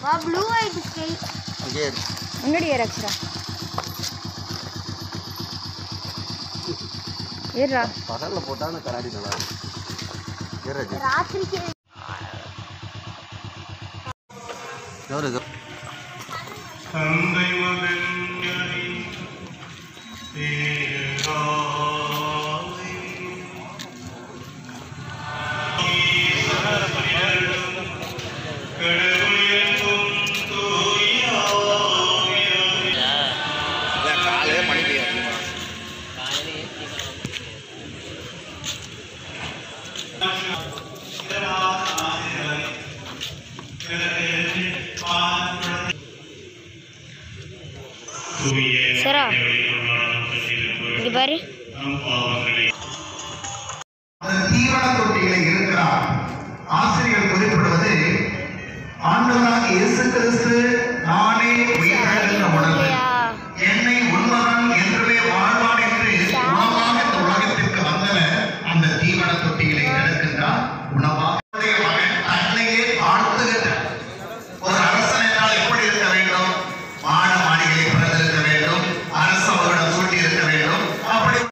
வா ப்ளூ ஐட் ஸ்கேட் அங்கே இரு. முன்னாடி ஏறு அக்ஷரா ஏறுடா பகல்ல போட்டாலும் கண்ணாடி நல்லா இருக்கும் ஏறு ராஜு. ராத்திரிக்கு எவரு இது? தந்தை மகன் ஞானி பேராய் கடவுள் என்னும் காலையில மணி பெய்யும் சரா இங்க பாரு அந்த தீவன தொட்டிகளை இருக்கிறார் ஆசிரியர் குறிப்பிடுவது ஆண்டவராக இயேசு கிறிஸ்து